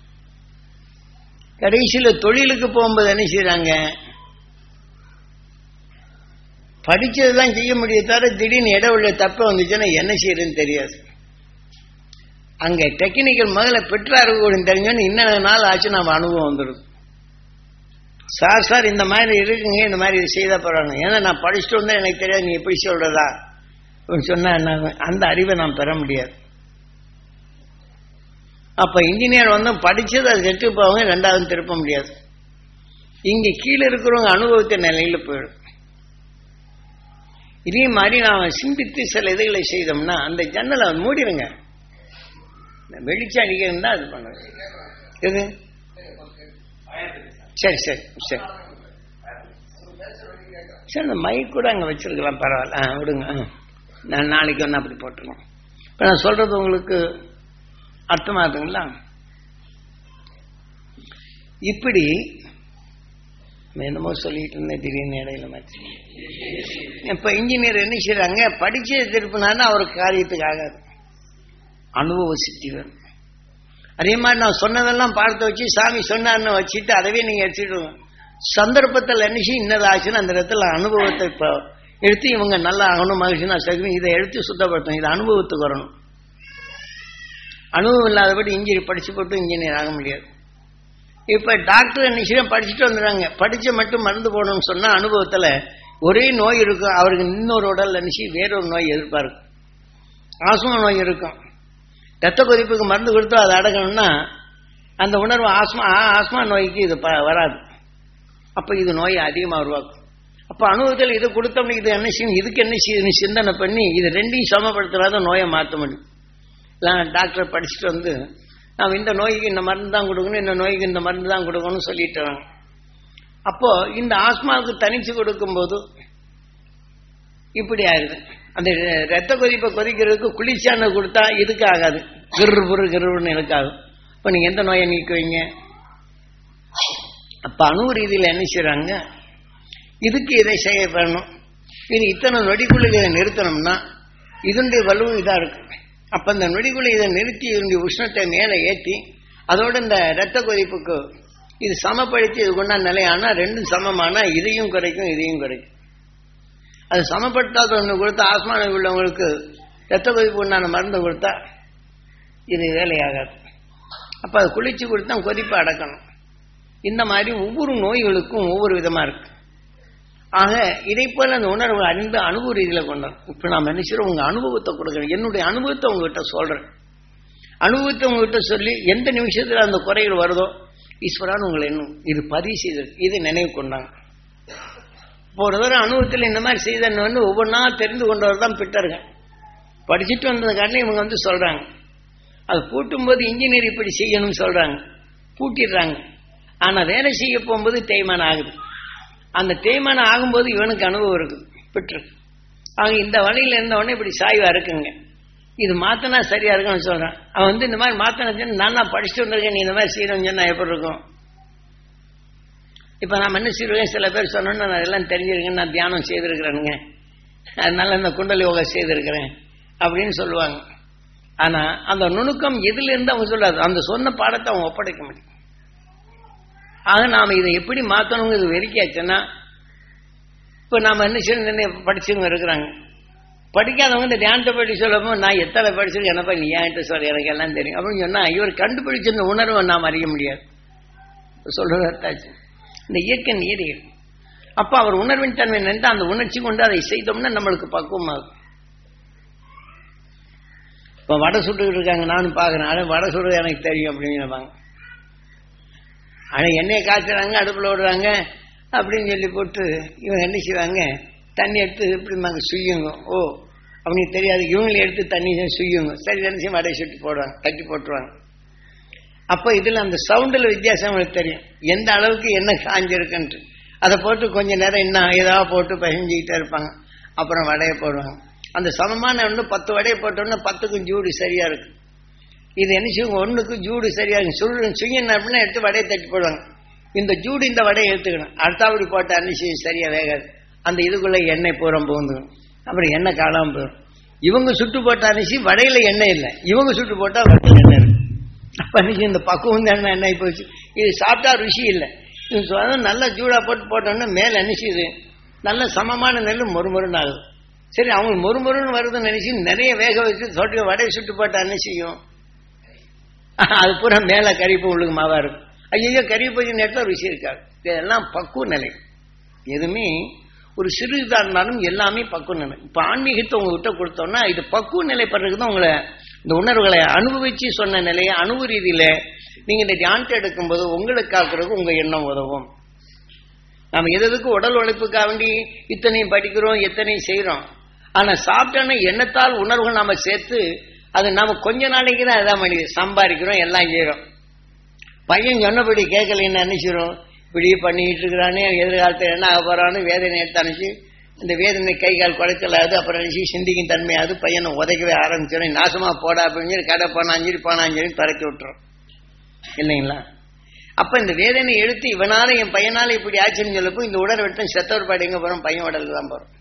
கடைசியில தொழிலுக்கு போகும்போது என்ன செய்யறாங்க படிச்சதுதான் செய்ய முடியும் தவிர திடீர்னு இடைவெளி தப்ப வந்துச்சுன்னா என்ன செய்யறதுன்னு தெரியாது அங்க டெக்னிக்கல் முதல்ல பெற்ற அறிவு கூட தெரிஞ்சோன்னு இன்னும் நாள் ஆச்சு நம்ம அனுபவம் வந்துடும் சார் சார் இந்த மாதிரி இருக்குங்க இந்த மாதிரி இது செய்த போறாங்க ஏன்னா நான் படிச்சுட்டு வந்தா எனக்கு தெரியாது நீ எப்படி சொல்றதா அப்படின்னு சொன்னா என்ன அந்த அறிவை நான் பெற முடியாது அப்ப இன்ஜினியர் வந்து படிச்சது அது கெட்டு போவாங்க ரெண்டாவது திருப்ப முடியாது இங்க கீழே இருக்கிறவங்க அனுபவத்த நிலையில போயிடும் இதே மாதிரி நாம சிந்தித்து சில இதுகளை செய்தோம்னா அந்த ஜன்னலை மூடிடுங்க வெளிச்சம் அடிக்கிறதா அது பண்ணுறது எது சரி சரி சரி சரி அந்த மைக் கூட அங்கே வச்சிருக்கலாம் பரவாயில்ல ஆ விடுங்க ஆ. நான் நாளைக்கு ஒன்று அப்படி போட்டுருவோம் இப்போ நான் சொல்றது உங்களுக்கு அர்த்தமாகுதுங்களா இப்படி என்னமோ சொல்லிட்டு இருந்தேன் திடீர்னு இடையில மாற்றி இப்ப இன்ஜினியர் என்ன செய்யறாங்க படிச்சு திருப்பினாலும் அவருக்கு காரியத்துக்கு ஆகாது அனுபவ சித்தி வேணும் அதே மாதிரி நான் சொன்னதெல்லாம் பார்த்து வச்சு சாமி சொன்னார்னு வச்சுட்டு அதவே நீங்க எடுத்துடுவோம் சந்தர்ப்பத்தில் என்ன செய்யும் இன்னது ஆச்சுன்னா அந்த இடத்துல அனுபவத்தை இப்போ எடுத்து இவங்க நல்லா ஆகணும் மகிழ்ச்சினா சரி இதை எடுத்து சுத்தப்படுத்தணும் இது அனுபவத்துக்கு வரணும் அனுபவம் இல்லாதபடி இன்ஜினியர் படிச்சு போட்டு இன்ஜினியர் ஆக முடியாது இப்ப டாக்டர் என்ன செய்யும் படிச்சுட்டு வந்துடுறாங்க படிச்சு மட்டும் மருந்து போடணும்னு சொன்னா அனுபவத்துல ஒரே நோய் இருக்கும் அவருக்கு இன்னொரு உடல் நினைச்சு வேறொரு நோய் எதிர்பார்க்கும் ஆஸ்மா நோய் இருக்கும் ரத்த கொதிப்புக்கு மருந்து கொடுத்தா அதை அடக்கணும்னா அந்த உணர்வு ஆஸ்மா ஆ- ஆஸ்மா நோய்க்கு இது ப- வராது அப்ப இது நோயை அதிகமாக உருவாக்கும் அப்ப அனுபவத்தில் இது கொடுத்தோம்னு இது என்ன செய்யும் இதுக்கு என்ன செய்யுதுன்னு சிந்தனை பண்ணி இது ரெண்டையும் சமப்படுத்துறாத நோயை மாற்ற முடியும் இல்லை டாக்டர் படிச்சுட்டு வந்து நாம் இந்த நோய்க்கு இந்த மருந்து தான் கொடுக்கணும் இந்த நோய்க்கு இந்த மருந்து தான் கொடுக்கணும்னு சொல்லிட்டு வராங்க அப்போ இந்த ஆஸ்மாவுக்கு தனிச்சு கொடுக்கும்போது இப்படி ஆயிடுது அந்த ரத்த கொதிப்பை கொதிக்கிறதுக்கு குளிர்ச்சியான கொடுத்தா இதுக்கு ஆகாது கிரு புரு கிருன்னு எனக்காகும் இப்போ நீங்க எந்த நோயை நீக்குவீங்க அப்ப அணு ரீதியில் என்ன செய்றாங்க இதுக்கு இதை செய்ய பண்ணணும் இது இத்தனை நொடிக்குள்ள இதை நிறுத்தணும்னா இதனுடைய வலுவு இதா இருக்கு அப்ப இந்த நொடிக்குள்ள இதை நிறுத்தி இதனுடைய உஷ்ணத்தை மேலே ஏற்றி அதோட இந்த ரத்த கொதிப்புக்கு இது சமப்படுத்தி இது கொண்டா நிலையானா ரெண்டும் சமமானா இதையும் குறைக்கும் இதையும் குறைக்கும் அது சமப்படுத்தாத ஒன்று கொடுத்தா ஆஸ்மான உள்ளவங்களுக்கு ரத்த கொதிப்பு உண்டான மருந்து கொடுத்தா இது வேலையாகாது அப்ப அது குளிச்சு கொடுத்தா கொதிப்பை அடக்கணும் இந்த மாதிரி ஒவ்வொரு நோய்களுக்கும் ஒவ்வொரு விதமா இருக்கு ஆக இதை போல அந்த உணர்வு அறிந்து அனுபவ ரீதியில கொண்டோம் இப்ப நாம் என்ன செய்யறோம் உங்க அனுபவத்தை கொடுக்குறேன் என்னுடைய அனுபவத்தை உங்ககிட்ட சொல்றேன் அனுபவத்தை உங்ககிட்ட சொல்லி எந்த நிமிஷத்துல அந்த குறைகள் வருதோ ஈஸ்வரான் உங்களை இன்னும் இது பதிவு செய்தது இது நினைவு கொண்டாங்க இப்போ ஒரு தடவை அனுபவத்தில் இந்த மாதிரி செய்தன்னு வந்து ஒவ்வொன்றா தெரிந்து கொண்டவர் தான் பிட்டர்கள் படிச்சுட்டு வந்தது காட்டிலும் இவங்க வந்து சொல்றாங்க அது பூட்டும்போது இன்ஜினியர் இப்படி செய்யணும்னு சொல்றாங்க பூட்டிடுறாங்க ஆனா வேலை செய்ய போகும்போது தேய்மானம் ஆகுது அந்த தேய்மானம் ஆகும்போது இவனுக்கு அனுபவம் இருக்கு பெற்று அவங்க இந்த வழியில இருந்தவொடனே இப்படி சாய்வா இருக்குங்க இது மாத்தினா சரியா இருக்கும்னு சொல்றான் அவன் வந்து இந்த மாதிரி மாத்தினா நான் தான் படிச்சுட்டு வந்திருக்கேன் நீ இந்த மாதிரி செய்யணும்னு சொன்னா எப்படி இருக்கும் இப்ப நான் என்ன செய்வேன் சில பேர் சொன்னோன்னு நான் எல்லாம் தெரிஞ்சிருக்கேன் நான் தியானம் செய்திருக்கிறேனுங்க அதனால இந்த குண்டல் யோகா செய்திருக்கிறேன் அப்படின்னு சொல்லுவாங்க ஆனா அந்த நுணுக்கம் எதுல இருந்து அவங்க சொல்லாது அந்த சொன்ன பாடத்தை அவங்க ஒப்படைக்க முடியும் ஆக நாம இதை எப்படி மாத்தணுங்கிறது வெறிக்காச்சுன்னா இப்ப நாம என்ன செய்யணும் படிச்சவங்க இருக்கிறாங்க படிக்காதவங்க இந்த தியானத்தை பற்றி சொல்லப்போ நான் எத்தனை படிச்சிருக்கேன் என்னப்பா நீ ஏன்ட்டு சொல்ல எனக்கு எல்லாம் தெரியும் அப்படின்னு சொன்னா இவர் கண்டுபிடிச்ச இந்த உணர்வை நாம் அறிய முடியாது சொல்றது அர்த்தாச்சு இந்த இயற்கை நீரியல் அப்ப அவர் உணர்வின் தன்மை நின்று அந்த உணர்ச்சி கொண்டு அதை செய்தோம்னா நம்மளுக்கு பக்குவமாகும் இப்ப வடை சுட்டுக்கிட்டு இருக்காங்க நானும் பாக்குறேன் ஆனா வடை சுடுறது எனக்கு தெரியும் அப்படின்னு சொல்லுவாங்க ஆனா எண்ணெயை காய்ச்சுறாங்க அடுப்புல விடுறாங்க அப்படின்னு சொல்லி போட்டு இவங்க என்ன செய்வாங்க தண்ணி எடுத்து இப்படிமாங்க சுய்யுங்க ஓ அவனுக்கு தெரியாது இவங்களை எடுத்து தண்ணி சுய்யுங்க சரி நினைச்சு வடையை சுட்டு போடுவாங்க கட்டி போட்டுருவாங்க அப்போ இதுல அந்த சவுண்டில் வித்தியாசம் அவங்களுக்கு தெரியும் எந்த அளவுக்கு என்ன காஞ்சிருக்குன்ட்டு அதை போட்டு கொஞ்ச நேரம் இன்னும் ஏதாவது போட்டு பசஞ்சிக்கிட்டே இருப்பாங்க அப்புறம் வடையை போடுவாங்க அந்த சமமான ஒன்று பத்து வடையை போட்டோன்னா பத்துக்கும் ஜூடு சரியா இருக்கு இது என்ன செய்வாங்க ஒண்ணுக்கு ஜூடு சரியா இருக்கு சுடு சுங்கின அப்படின்னா எடுத்து வடையை தட்டி போடுவாங்க இந்த ஜூடு இந்த வடையை எடுத்துக்கணும் அடுத்தாப்படி போட்ட அன்னிச்சு சரியா வேகாது அந்த இதுக்குள்ள எண்ணெய் பூரம் பூந்துக்கணும் அப்புறம் எண்ணெய் காணாம போயிடும் இவங்க சுட்டு போட்ட அரிசி வடையில எண்ணெய் இல்லை இவங்க சுட்டு போட்டா வடையில் எண்ணெய் இருக்கு அப்ப அன்னைக்கு இந்த பக்குவம் தான் எண்ணெய் போச்சு இது சாப்பிட்டா ருசி இல்லை இது சொன்னா நல்லா ஜூடா போட்டு போட்டோன்னா மேல நினைச்சுது நல்ல சமமான நெல் மொறுமொறுன்னு ஆகுது சரி அவங்க மொறுமொறுன்னு வருதுன்னு நினைச்சு நிறைய வேக வச்சு சொட்டு வடையை சுட்டு போட்டா என்ன செய்யும் அது பூரா மேல கறிப்பு உள்ளுக்கு மாவா இருக்கும் ஐயோ கறிப்பு நேரத்தில் ருசி இருக்காது இதெல்லாம் பக்குவ நிலை எதுவுமே ஒரு சிறு இதாக இருந்தாலும் எல்லாமே பக்குவ நிலை இப்போ ஆன்மீகத்தை உங்ககிட்ட கொடுத்தோம்னா இது பக்குவ நிலை பண்றதுக்கு தான் உங்களை இந்த உணர்வுகளை அனுபவிச்சு சொன்ன நிலையை அணுவு ரீதியில நீங்க இந்த தியானத்தை எடுக்கும்போது உங்களுக்கு காக்கிறதுக்கு உங்க எண்ணம் உதவும் நம்ம எது எதுக்கு உடல் உழைப்புக்காக வேண்டி இத்தனையும் படிக்கிறோம் எத்தனையும் செய்யறோம் ஆனா சாப்பிட்டோன்னா எண்ணத்தால் உணர்வுகள் நாம சேர்த்து அது நாம கொஞ்ச நாளைக்கு தான் அதான் பண்ணி சம்பாதிக்கிறோம் எல்லாம் செய்யறோம் பையன் சொன்னபடி கேட்கலன்னு நினைச்சிரும் இப்படி பண்ணிட்டு இருக்கிறானே எதிர்காலத்தில் என்ன ஆக போறான்னு வேதனை எடுத்து அனுப்பிச்சு இந்த வேதனை கை கால் குறைச்சலாது அப்புறம் நினைச்சு சிந்திக்கும் தன்மையாது பையனை உதைக்கவே ஆரம்பிச்சிடும் நாசமா போடா அப்படின்னு சொல்லி கடை போனாஞ்சரி போனாஞ்சரி பறக்கி விட்டுரும் இல்லைங்களா அப்ப இந்த வேதனை எடுத்து இவனால என் பையனால இப்படி ஆச்சுன்னு சொல்லப்போ இந்த உடல் விட்டு செத்தவர் பாடு எங்க போறோம் பையன் உடலுக்கு தான் போறோம்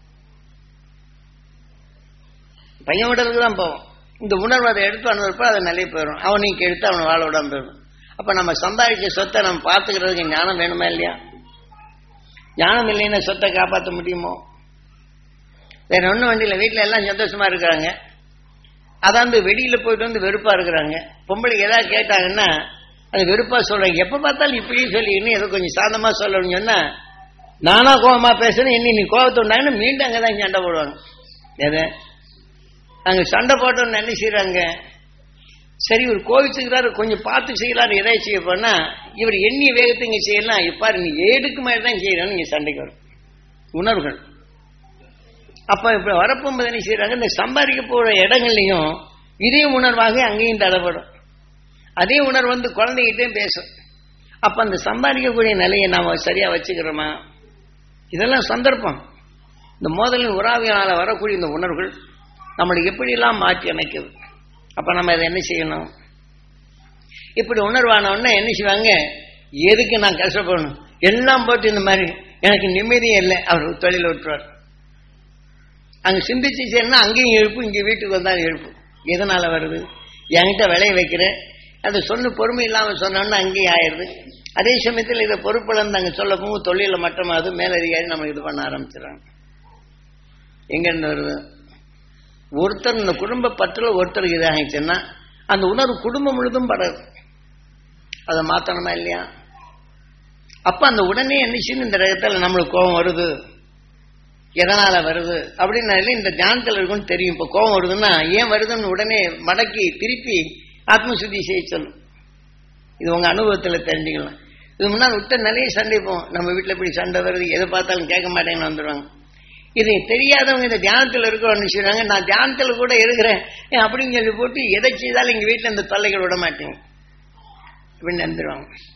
பையன் உடலுக்கு தான் போவோம் இந்த உணர்வு அதை எடுத்து வந்தப்ப அதை நிலைய போயிடும் அவனைக்கு எடுத்து அவனை வாழ விடாம போயிடும் அப்ப நம்ம சம்பாதிச்ச சொத்தை நம்ம பார்த்துக்கிறதுக்கு ஞானம் வேணுமா இல்லையா ஞானம் இல்லைன்னா சொத்தை காப்பாற்ற முடியுமோ வேற ஒன்றும் வண்டியில வீட்டில் எல்லாம் சந்தோஷமா இருக்கிறாங்க அதாந்து வெளியில போயிட்டு வந்து வெறுப்பா இருக்கிறாங்க பொம்பளைக்கு ஏதாவது கேட்டாங்கன்னா அது வெறுப்பா சொல்றாங்க எப்ப பார்த்தாலும் இப்படியே சொல்லி இன்னும் ஏதோ கொஞ்சம் சாந்தமா சொல்லணும்னு சொன்னா நானா கோபமா பேசுறேன் இன்னும் நீ கோபத்தை உண்டாங்கன்னு மீண்டும் அங்கதான் சண்டை போடுவாங்க எதை அங்க சண்டை போட்டோம்னு என்ன செய்யறாங்க சரி இவர் கோவிச்சுக்கிறாரு கொஞ்சம் பார்த்து செய்யலாரு எதை செய்ய போனா இவர் எண்ணிய வேகத்தை இங்க செய்யலாம் இப்பாரு நீ ஏடுக்கு மாதிரி தான் செய்யறோம் நீங்க சண்டைக்கு வரும் உணர்வுகள் அப்ப இப்ப வரப்போகும்போது என்ன செய்யறாங்க இந்த சம்பாதிக்க போற இடங்கள்லையும் இதே உணர்வாக அங்கேயும் தடைப்படும் அதே உணர்வு வந்து குழந்தைகிட்டே பேசும் அப்ப அந்த சம்பாதிக்கக்கூடிய நிலையை நாம சரியா வச்சுக்கிறோமா இதெல்லாம் சந்தர்ப்பம் இந்த மோதலின் உறாவியால வரக்கூடிய இந்த உணர்வுகள் நம்மளை எப்படியெல்லாம் மாற்றி அமைக்குது அப்ப நம்ம இதை என்ன செய்யணும் இப்படி உணர்வான உடனே என்ன செய்வாங்க எதுக்கு நான் கஷ்டப்படணும் எல்லாம் போட்டு இந்த மாதிரி எனக்கு நிம்மதியே இல்லை அவர் தொழில் விட்டுருவார் அங்க சிந்திச்சு செய்யணும்னா அங்கேயும் எழுப்பு இங்க வீட்டுக்கு வந்தாலும் எழுப்பு எதனால வருது என்கிட்ட விளைய வைக்கிறேன் அதை சொன்ன பொறுமை இல்லாம சொன்னோம்னா அங்கேயும் ஆயிடுது அதே சமயத்தில் இதை பொறுப்பிழந்து அங்க சொல்ல போகும் தொழில மட்டமாவது மேலதிகாரி நம்ம இது பண்ண ஆரம்பிச்சிடறாங்க எங்க இருந்து வருது ஒருத்தர் இந்த குடும்ப பற்றுல ஒருத்தருக்கு இதாகிடுச்சுன்னா அந்த உணர்வு குடும்பம் முழுதும் படாது அதை மாத்தணுமா இல்லையா அப்ப அந்த உடனே என்னச்சுன்னு இந்த ரகத்தில் நம்மளுக்கு கோபம் வருது எதனால வருது அப்படின்னாலே இந்த தியானத்தில் இருக்குன்னு தெரியும் இப்ப கோபம் வருதுன்னா ஏன் வருதுன்னு உடனே மடக்கி திருப்பி ஆத்மசுத்தி செய்ய சொல்லும் இது உங்க அனுபவத்துல தெரிஞ்சுக்கலாம் இது முன்னால் விட்ட நிறைய சண்டை போவோம் நம்ம வீட்டுல இப்படி சண்டை வருது எதை பார்த்தாலும் கேட்க மாட்டேங்கன்னு வந்துடுவாங்க இது தெரியாதவங்க இந்த தியானத்தில் இருக்கிறோம்னு சொல்றாங்க நான் தியானத்தில் கூட இருக்கிறேன் அப்படின்னு சொல்லி போட்டு எதை செய்தாலும் எங்க வீட்டில் இந்த தொல்லைகள் விட மாட்டேங்க அப்படின்னு நம்பிடுவாங்க